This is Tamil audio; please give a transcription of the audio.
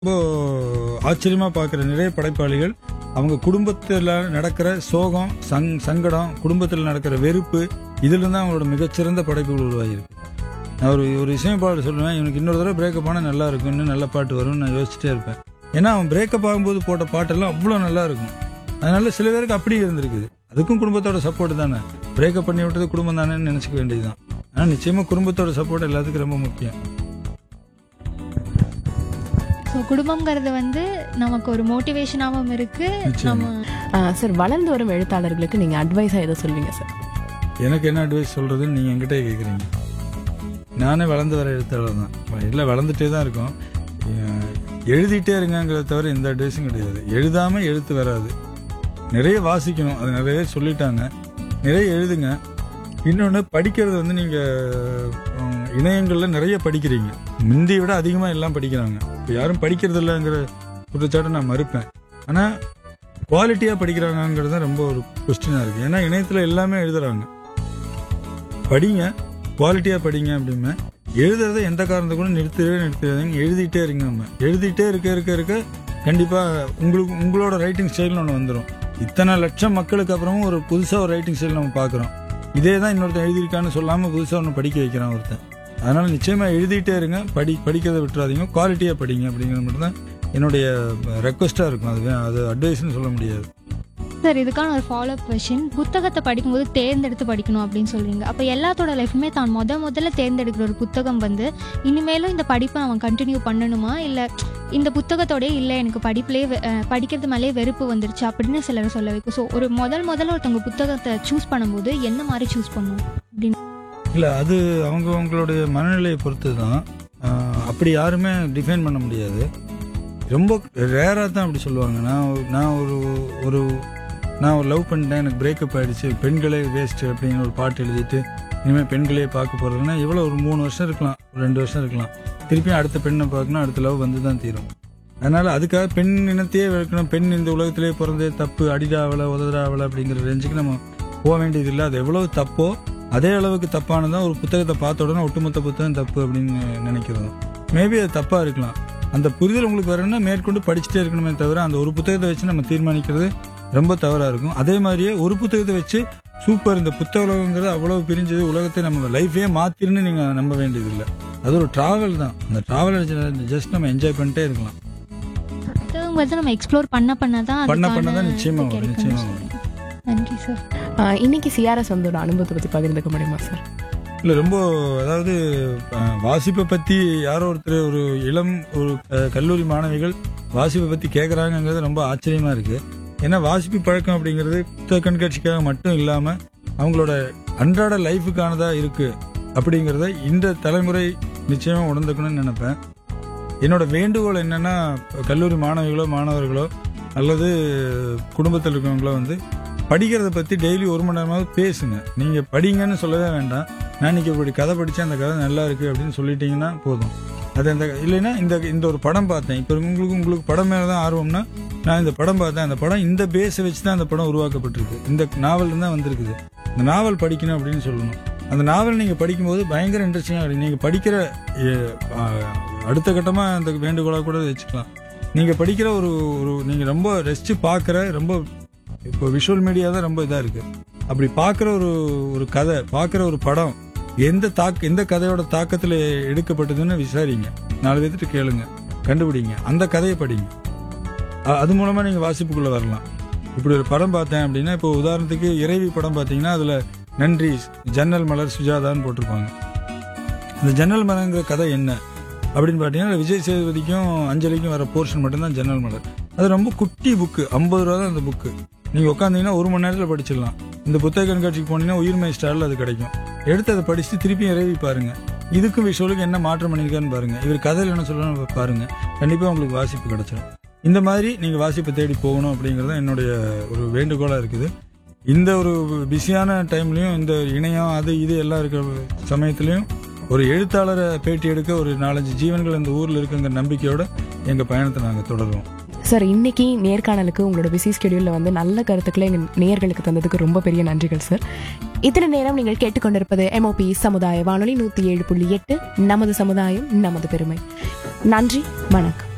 ரொம்ப ஆச்சரியமா பார்க்குற நிறைய படைப்பாளிகள் அவங்க குடும்பத்தில் நடக்கிற சோகம் சங் சங்கடம் குடும்பத்தில் நடக்கிற வெறுப்பு இதுல தான் அவங்களோட மிகச்சிறந்த படைப்புகள் உருவாகியிருக்கு நான் ஒரு ஒரு இசையமைப்பாளர் சொல்லுவேன் இவனுக்கு இன்னொரு தடவை பிரேக்கப் ஆனால் நல்லா இருக்கும் இன்னும் நல்ல பாட்டு வரும்னு நான் யோசிச்சுட்டே இருப்பேன் ஏன்னா அவன் பிரேக்கப் ஆகும்போது போட்ட பாட்டெல்லாம் அவ்வளோ நல்லா இருக்கும் அதனால சில பேருக்கு அப்படி இருந்திருக்குது அதுக்கும் குடும்பத்தோட சப்போர்ட் தானே பிரேக்கப் பண்ணி விட்டது குடும்பம் தானேன்னு நினச்சிக்க வேண்டியதுதான் ஆனால் நிச்சயமாக குடும்பத்தோட சப்போர்ட் எல்லாத்துக்கும் ரொம்ப முக்கியம் ஸோ குடும்பங்கிறது வந்து நமக்கு ஒரு மோட்டிவேஷனாகவும் இருக்கு நிச்சயமா. நம்ம சார் வளர்ந்து வரும் எழுத்தாளர்களுக்கு நீங்க அட்வைஸா எதை சொல்வீங்க சார் எனக்கு என்ன அட்வைஸ் சொல்றதுன்னு நீங்க என்கிட்ட கேக்குறீங்க நானே வளர்ந்து வர எழுத்தாளர் தான் இல்லை வளர்ந்துட்டே தான் இருக்கோம் அஹ் எழுதிட்டே இருங்கங்கிறத தவிர எந்த அட்வைஸும் கிடையாது எழுதாம எழுத்து வராது நிறைய வாசிக்கணும் அது நிறைய பேர் சொல்லிட்டாங்க நிறைய எழுதுங்க இன்னொன்று படிக்கிறது வந்து நீங்க உம், இணையங்கள்ல நிறைய படிக்கிறீங்க முந்தைய விட அதிகமாக எல்லாம் படிக்கிறாங்க இப்போ யாரும் படிக்கிறது இல்லைங்கிற குற்றச்சாட்டை நான் மறுப்பேன் ஆனால் குவாலிட்டியாக படிக்கிறாங்கங்கிறது தான் ரொம்ப ஒரு கொஸ்டினாக இருக்குது ஏன்னா இணையத்தில் எல்லாமே எழுதுறாங்க படிங்க குவாலிட்டியாக படிங்க அப்படிமே எழுதுறத எந்த காரணத்தை கூட நிறுத்தவே நிறுத்தாதீங்க எழுதிட்டே இருங்க நம்ம எழுதிட்டே இருக்க இருக்க இருக்க கண்டிப்பாக உங்களுக்கு உங்களோட ரைட்டிங் ஸ்டைல்னு ஒன்று வந்துடும் இத்தனை லட்சம் மக்களுக்கு அப்புறமும் ஒரு புதுசாக ஒரு ரைட்டிங் ஸ்டைல் நம்ம பார்க்குறோம் இதே தான் இன்னொருத்தன் எழுதியிருக்கான்னு சொல்லாமல் புதுசாக ஒன்று படிக்க வைக்கிறான் ஒருத்தன் அதனால நிச்சயமாக எழுதிட்டே இருங்க படி படிக்கிறத விட்டுறாதீங்க குவாலிட்டியாக படிங்க அப்படிங்கிறது மட்டும்தான் என்னுடைய ரெக்வஸ்ட்டாக இருக்கும் அது வே- அது அட்வைஸ்னு சொல்ல முடியாது சார் இதுக்கான ஒரு ஃபாலோ அப் கொஷின் புத்தகத்தை படிக்கும்போது தேர்ந்தெடுத்து படிக்கணும் அப்படின்னு சொல்றீங்க அப்போ எல்லாத்தோட லைஃப்மே தான் முத முதல்ல தேர்ந்தெடுக்கிற ஒரு புத்தகம் வந்து இனிமேலும் இந்த படிப்பை அவன் கண்டினியூ பண்ணணுமா இல்லை இந்த புத்தகத்தோடய இல்லை எனக்கு படிப்புலேயே வெ- அஹ் படிக்கிறது மேலேயே வெறுப்பு வந்துருச்சு அப்படின்னு சிலர் சொல்ல வைக்கும் ஸோ ஒரு முதல் முதல்ல ஒருத்தவங்க புத்தகத்தை சூஸ் பண்ணும்போது என்ன மாதிரி சூஸ் பண்ணணும் அப்படின்னு இல்லை அது அவங்க அவங்களுடைய மனநிலையை பொறுத்து தான் ஆஹ் அப்படி யாருமே டிஃபைன் பண்ண முடியாது ரொம்ப ரேராக தான் அப்படி சொல்லுவாங்க நான் ஒரு- நான் ஒரு ஒரு நான் ஒரு லவ் பண்ணிட்டேன் எனக்கு பிரேக்கப் ஆயிடுச்சு பெண்களே வேஸ்ட் அப்படின்னு ஒரு பாட்டு எழுதிட்டு இனிமேல் பெண்களே பார்க்க போகிறதுனா இவ்வளோ ஒரு மூணு வருஷம் இருக்கலாம் ஒரு ரெண்டு வருஷம் இருக்கலாம் திருப்பியும் அடுத்த பெண்ணை பார்க்கணும் அடுத்த லவ் வந்து தான் தீரும் அதனால அதுக்காக பெண் இனத்தையே வைக்கணும் பெண் இந்த உலகத்திலே பிறந்தே தப்பு அடிடாவலை உதறாவலை அப்படிங்கிற ரேஞ்சுக்கு நம்ம போக வேண்டியதில்லை அது எவ்வளவு தப்போ அதே அளவுக்கு தப்பானதான் ஒரு புத்தகத்தை பார்த்த உடனே ஒட்டுமொத்த புத்தகம் தப்பு அப்படின்னு நினைக்கிறோம் மேபி அது தப்பா இருக்கலாம் அந்த புரிதல் உங்களுக்கு வரணும்னா மேற்கொண்டு படிச்சுட்டே இருக்கணுமே தவிர அந்த ஒரு புத்தகத்தை வச்சு நம்ம தீர்மானிக்கிறது ரொம்ப தவறா இருக்கும் அதே மாதிரியே ஒரு புத்தகத்தை வச்சு சூப்பர் இந்த புத்தக உலகங்கிறது அவ்வளவு பிரிஞ்சது உலகத்தை நம்ம லைஃபே மாத்திருன்னு நீங்க நம்ப வேண்டியதில்லை அது ஒரு டிராவல் தான் அந்த டிராவல் ஜஸ்ட் நம்ம என்ஜாய் பண்ணிட்டே இருக்கலாம் புத்தகம் வந்து நம்ம எக்ஸ்ப்ளோர் பண்ண பண்ண தான் பண்ண பண்ண அதுக்கான தான் நிச்சயமா இது வரும், கிடைக்கும்னு நிச்சயமா சொல்றீங்க. நன்றி சார் ஆஹ் இன்னைக்கு சிஆர்எஸ் வந்தோட அனுபவத்தை பத்தி பகிர்ந்துக்க முடியுமா சார் இல்ல ரொம்ப அதாவது அஹ், வாசிப்பை பத்தி யாரோ ஒருத்தர் ஒரு இளம் ஒரு அஹ், கல்லூரி மாணவிகள் வாசிப்பை பத்தி கேக்குறாங்கங்கிறது ரொம்ப ஆச்சரியமா இருக்கு ஏன்னா வாசிப்பு பழக்கம் அப்படிங்கிறது புத்தக கண்காட்சிக்காக மட்டும் இல்லாம அவங்களோட அன்றாட லைஃபுக்கானதா இருக்கு அப்படிங்கிறத இந்த தலைமுறை நிச்சயமா உணர்ந்துக்கணும்னு நினைப்பேன் என்னோட வேண்டுகோள் என்னன்னா கல்லூரி மாணவிகளோ மாணவர்களோ அல்லது குடும்பத்தில் இருக்கவங்களோ வந்து படிக்கிறத பத்தி டெய்லி ஒரு மணி நேரமாவது பேசுங்க நீங்க படிங்கன்னு சொல்லவே வேண்டாம் நான் இன்னைக்கு இப்படி கதை படிச்சேன் அந்த கதை நல்லா இருக்கு அப்படின்னு சொல்லிட்டீங்கன்னா போதும் அது அந்த இல்லைன்னா இந்த இந்த ஒரு படம் பார்த்தேன் இப்போ உங்களுக்கு உங்களுக்கு படம் மேல தான் ஆர்வம்னா நான் இந்த படம் பார்த்தேன் அந்த படம் இந்த பேஸை வச்சு தான் அந்த படம் உருவாக்கப்பட்டிருக்கு இந்த நாவல் தான் வந்திருக்குது இந்த நாவல் படிக்கணும் அப்படின்னு சொல்லணும் அந்த நாவல் நீங்க படிக்கும்போது பயங்கர இன்ட்ரெஸ்டிங்காக இருக்கும் நீங்க படிக்கிற எ, ஆ, அடுத்த கட்டமா அந்த வேண்டுகோளாக கூட வச்சுக்கலாம் நீங்க படிக்கிற ஒரு ஒரு நீங்க ரொம்ப ரசிச்சு பார்க்குற ரொம்ப இப்போ விஷுவல் மீடியா தான் ரொம்ப இதா இருக்கு அப்படி பார்க்குற ஒரு ஒரு கதை பார்க்குற ஒரு படம் எந்த தாக்க எந்த கதையோட தாக்கத்தில் எடுக்கப்பட்டதுன்னு விசாரிங்க நாலு பேர்த்துட்டு கேளுங்க கண்டுபிடிங்க அந்த கதையை படிங்க அ- அது மூலமா நீங்க வாசிப்புக்குள்ள வரலாம் இப்படி ஒரு படம் பார்த்தேன் அப்படின்னா இப்போ உதாரணத்துக்கு இறைவி படம் பார்த்தீங்கன்னா அதுல நன்றி ஜன்னல் மலர் சுஜாதான்னு போட்டிருப்பாங்க இந்த ஜன்னல் மலர்ங்கிற கதை என்ன அப்படின்னு பார்த்தீங்கன்னா விஜய் சேதுபதிக்கும் அஞ்சலிக்கும் வர போர்ஷன் மட்டும்தான் ஜன்னல் மலர் அது ரொம்ப குட்டி புக்கு ஐம்பது ரூபா தான் அந்த புக்கு நீங்க உட்காந்தீங்கன்னா ஒரு மணி நேரத்தில் படிச்சிடலாம் இந்த புத்தக கண்காட்சிக்கு போனீங்கன்னா உயிர்மை ஸ்டாரில் அது கிடைக்கும் எடுத்து அதை படிச்சு திருப்பியும் இறைவி பாருங்க இதுக்கும் விஷுவலுக்கு என்ன மாற்றம் பண்ணியிருக்கான்னு பாருங்க இவர் கதையில் என்ன சொல்லணும் பாருங்க கண்டிப்பா உங்களுக்கு வாசிப்பு கிடைச்சிடும் இந்த மாதிரி நீங்க வாசிப்பை தேடி போகணும் அப்படிங்கறது தான் என்னுடைய ஒரு வேண்டுகோளா இருக்குது இந்த ஒரு பிஸியான டைம்லயும் இந்த இணையம் அது இது எல்லாம் இருக்கிற சமயத்திலையும் ஒரு எழுத்தாளரை பேட்டி எடுக்க ஒரு நாலஞ்சு ஜீவன்கள் இந்த ஊர்ல இருக்குங்கிற நம்பிக்கையோட எங்க பயணத்தை நாங்க தொடருவோம் சார் இன்னைக்கு நேர்காணலுக்கு உங்களோட பிஸி ஸ்கெடியூல்ல வந்து நல்ல கருத்துக்களை எங்க நேயர்களுக்கு தந்ததுக்கு ரொம்ப பெரிய நன்றிகள் சார் இத்தனை நேரம் நீங்கள் கேட்டுக்கொண்டிருப்பது எம்ஓபி சமுதாய வானொலி நூத்தி ஏழு புள்ளி எட்டு நமது சமுதாயம் நமது பெருமை நன்றி வணக்கம்